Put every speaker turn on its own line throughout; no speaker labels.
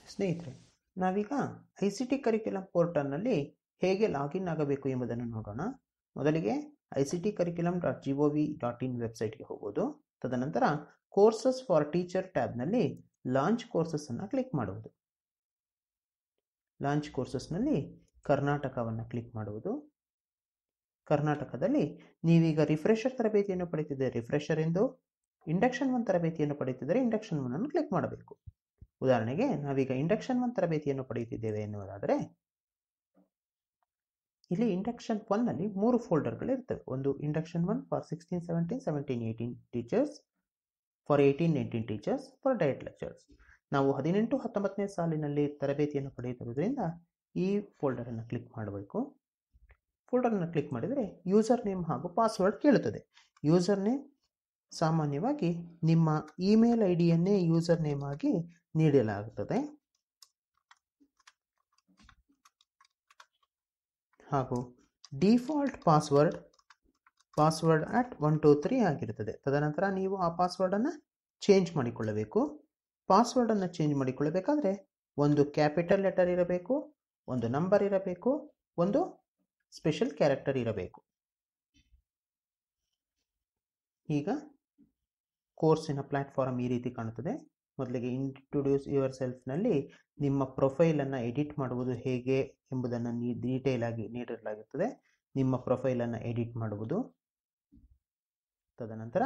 ಸ್ನೇಹಿತರೆ ನಾವೀಗ I C T curriculum ಪೋರ್ಟಲ್ನಲ್ಲಿ ಹೇಗೆ ಲಾಗಿನ್ ಆಗಬೇಕು ಎಂಬುದನ್ನು ನೋಡೋಣ ಮೊದಲಿಗೆ I C T curriculum dot G O V dot in ವೆಬ್ಸೈಟ್ಗೆ ಹೋಗುವುದು ತದನಂತರ ಕೋರ್ಸಸ್ ಫಾರ್ ಟೀಚರ್ ಟ್ಯಾಬ್ನಲ್ಲಿ ಲಾಂಚ್ ಕೋರ್ಸಸ್ಸನ್ನು ಕ್ಲಿಕ್ ಮಾಡುವುದು ಲಾಂಚ್ ಕೋರ್ಸಸ್ನಲ್ಲಿ ಕರ್ನಾಟಕವನ್ನು ಕ್ಲಿಕ್ ಮಾಡುವುದು ಕರ್ನಾಟಕದಲ್ಲಿ ನೀವೀಗ ರಿಫ್ರೆಷರ್ ತರಬೇತಿಯನ್ನು ಪಡೆಯುತ್ತಿದ್ದರೆ ರಿಫ್ರೆಷರ್ ಎಂದು ಇಂಡಕ್ಷನ್ ಒನ್ ತರಬೇತಿಯನ್ನು ಪಡೆಯುತ್ತಿದ್ದರೆ ಇಂಡಕ್ಷನ್ ಒನ್ ಅನ್ನು ಕ್ಲಿಕ್ ಮಾಡಬೇಕು ಉದಾಹರಣೆಗೆ ನಾವೀಗ ಇಂಡಕ್ಷನ್ ಒನ್ ತರಬೇತಿಯನ್ನು ಪಡೆಯುತ್ತಿದ್ದೇವೆ ಎನ್ನುವುದಾದರೆ ಇಲ್ಲಿ ಇಂಡಕ್ಷನ್ ಒನ್ನಲ್ಲಿ ಮೂರು ಫೋಲ್ಡರ್ಗಳು ಇರ್ತವೆ ಒಂದು induction one for sixteen seventeen seventeen eighteen teachers for eighteen nineteen teachers for DIET lecturers ನಾವು ಹದಿನೆಂಟು ಹತ್ತೊಂಬತ್ತನೇ ಸಾಲಿನಲ್ಲಿ ತರಬೇತಿಯನ್ನು ಪಡೆಯುತ್ತಿರುವುದರಿಂದ ಈ ಫೋಲ್ಡರನ್ನು ಕ್ಲಿಕ್ ಮಾಡಬೇಕು ಫೋಲ್ಡರನ್ನು ಕ್ಲಿಕ್ ಮಾಡಿದರೆ ಯೂಸರ್ ನೇಮ್ ಹಾಗೂ ಪಾಸ್ವರ್ಡ್ ಕೇಳುತ್ತದೆ ಯೂಸರ್ ನೇಮ್ ಸಾಮಾನ್ಯವಾಗಿ ನಿಮ್ಮ ಇಮೇಲ್ ಐ ಡಿಯನ್ನೇ ಯೂಸರ್ ನೇಮ್ ಆಗಿ ನೀಡಲಾಗುತ್ತದೆ ಹಾಗೂ default password password at one two three ಆಗಿರುತ್ತದೆ ತದನಂತರ ನೀವು ಆ ಪಾಸ್ವರ್ಡನ್ನು ಚೇಂಜ್ ಮಾಡಿಕೊಳ್ಳಬೇಕು ಪಾಸ್ವರ್ಡನ್ನು ಚೇಂಜ್ ಮಾಡಿಕೊಳ್ಳಬೇಕಾದ್ರೆ ಒಂದು ಕ್ಯಾಪಿಟಲ್ ಲೆಟರ್ ಇರಬೇಕು ಒಂದು ನಂಬರ್ ಇರಬೇಕು ಒಂದು ಸ್ಪೆಷಲ್ ಕ್ಯಾರೆಕ್ಟರ್ ಇರಬೇಕು ಈಗ ಕೋರ್ಸಿನ ಪ್ಲ್ಯಾಟ್ಫಾರ್ಮ್ ಈ ರೀತಿ ಕಾಣುತ್ತದೆ ಮೊದಲಿಗೆ ಇಂಟ್ರೊಡ್ಯೂಸ್ ಯುವರ್ ಸೆಲ್ಫ್ನಲ್ಲಿ ನಿಮ್ಮ ಪ್ರೊಫೈಲನ್ನು ಎಡಿಟ್ ಮಾಡುವುದು ಹೇಗೆ ಎಂಬುದನ್ನು ನೀ ಡೀಟೇಲ್ ಆಗಿ ನೀಡಲಾಗುತ್ತದೆ ನಿಮ್ಮ ಪ್ರೊಫೈಲನ್ನು ಎಡಿಟ್ ಮಾಡುವುದು ತದನಂತರ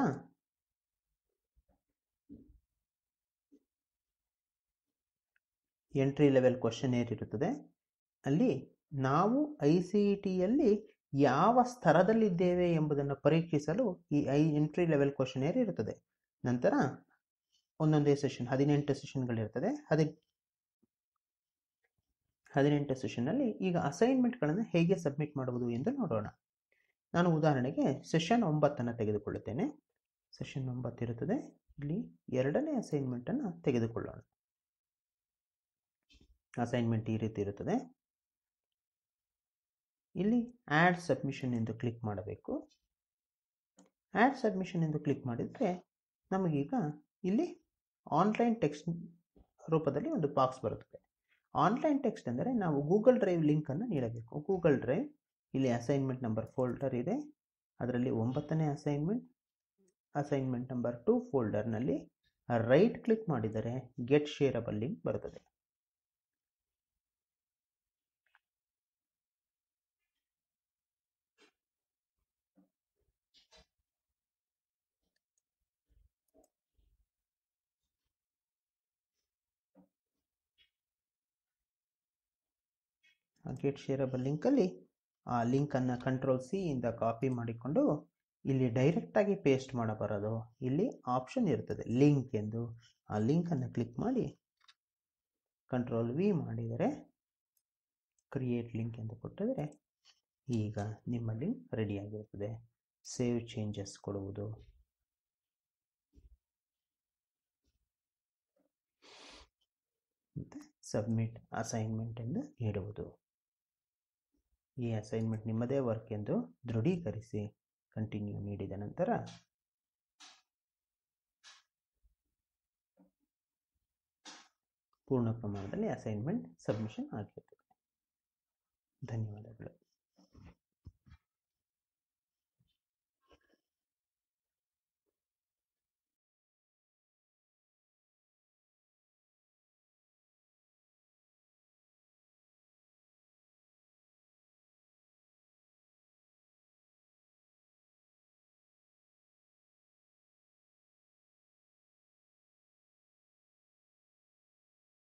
ಎಂಟ್ರಿ ಲೆವೆಲ್ ಕ್ವಶನೇರ್ ಇರುತ್ತದೆ ಅಲ್ಲಿ ನಾವು ಐ ಸಿ ಇ ಟಿಯಲ್ಲಿ ಯಾವ ಸ್ತರದಲ್ಲಿದ್ದೇವೆ ಎಂಬುದನ್ನು ಪರೀಕ್ಷಿಸಲು ಈ ಐ ಎಂಟ್ರಿ ಲೆವೆಲ್ ಕ್ವಶನೇರ್ ಇರುತ್ತದೆ ನಂತರ ಒಂದೊಂದೇ ಸೆಷನ್ ಹದಿನೆಂಟು ಸೆಷನ್ಗಳಿರ್ತದೆ ಹದಿ ಹದಿನೆಂಟು ಸೆಷನ್ನಲ್ಲಿ ಈಗ ಅಸೈನ್ಮೆಂಟ್ಗಳನ್ನು ಹೇಗೆ ಸಬ್ಮಿಟ್ ಮಾಡುವುದು ಎಂದು ನೋಡೋಣ ನಾನು ಉದಾಹರಣೆಗೆ ಸೆಷನ್ ಒಂಬತ್ತನ್ನು ತೆಗೆದುಕೊಳ್ಳುತ್ತೇನೆ ಸೆಷನ್ ಒಂಬತ್ತು ಇರುತ್ತದೆ ಇಲ್ಲಿ ಎರಡನೇ ಅಸೈನ್ಮೆಂಟನ್ನು ತೆಗೆದುಕೊಳ್ಳೋಣ ಅಸೈನ್ಮೆಂಟ್ ಈ ರೀತಿ ಇರುತ್ತದೆ ಇಲ್ಲಿ ಆ್ಯಡ್ ಸಬ್ಮಿಷನ್ ಎಂದು ಕ್ಲಿಕ್ ಮಾಡಬೇಕು ಆ್ಯಡ್ ಸಬ್ಮಿಷನ್ ಎಂದು ಕ್ಲಿಕ್ ಮಾಡಿದರೆ ನಮಗೀಗ ಇಲ್ಲಿ ಆನ್ಲೈನ್ ಟೆಕ್ಸ್ಟ್ ರೂಪದಲ್ಲಿ ಒಂದು ಬಾಕ್ಸ್ ಬರುತ್ತದೆ ಆನ್ಲೈನ್ ಟೆಕ್ಸ್ಟ್ ಅಂದರೆ ನಾವು ಗೂಗಲ್ ಡ್ರೈವ್ ಲಿಂಕನ್ನು ನೀಡಬೇಕು ಗೂಗಲ್ ಡ್ರೈವ್ ಇಲ್ಲಿ ಅಸೈನ್ಮೆಂಟ್ ನಂಬರ್ ಫೋಲ್ಡರ್ ಇದೆ ಅದರಲ್ಲಿ ಒಂಬತ್ತನೇ ಅಸೈನ್ಮೆಂಟ್ ಅಸೈನ್ಮೆಂಟ್ ನಂಬರ್ ಟು ಫೋಲ್ಡರ್ನಲ್ಲಿ ರೈಟ್ ಕ್ಲಿಕ್ ಮಾಡಿದರೆ ಗೆಟ್ ಶೇರಬಲ್ ಲಿಂಕ್ ಬರುತ್ತದೆ ಗೆಟ್ ಶೇರಬಲ್ ಲಿಂಕಲ್ಲಿ ಆ ಲಿಂಕನ್ನು ಕಂಟ್ರೋಲ್ ಸಿ ಇಂದ ಕಾಪಿ ಮಾಡಿಕೊಂಡು ಇಲ್ಲಿ ಡೈರೆಕ್ಟಾಗಿ ಪೇಸ್ಟ್ ಮಾಡಬಾರದು ಇಲ್ಲಿ ಆಪ್ಷನ್ ಇರ್ತದೆ ಲಿಂಕ್ ಎಂದು ಆ ಲಿಂಕನ್ನು ಕ್ಲಿಕ್ ಮಾಡಿ ಕಂಟ್ರೋಲ್ ವಿ ಮಾಡಿದರೆ ಕ್ರಿಯೇಟ್ ಲಿಂಕ್ ಎಂದು ಕೊಟ್ಟಿದರೆ ಈಗ ನಿಮ್ಮ ಲಿಂಕ್ ರೆಡಿಯಾಗಿರುತ್ತದೆ ಸೇವ್ ಚೇಂಜಸ್ ಕೊಡುವುದು ಮತ್ತು ಸಬ್ಮಿಟ್ ಅಸೈನ್ಮೆಂಟ್ ಎಂದು ನೀಡುವುದು ಈ ಅಸೈನ್ಮೆಂಟ್ ನಿಮ್ಮದೇ ವರ್ಕ್ ಎಂದು ದೃಢೀಕರಿಸಿ ಕಂಟಿನ್ಯೂ ನೀಡಿದ ನಂತರ ಪೂರ್ಣ ಪ್ರಮಾಣದಲ್ಲಿ ಅಸೈನ್ಮೆಂಟ್ ಸಬ್ಮಿಷನ್ ಆಗಿರುತ್ತದೆ ಧನ್ಯವಾದಗಳು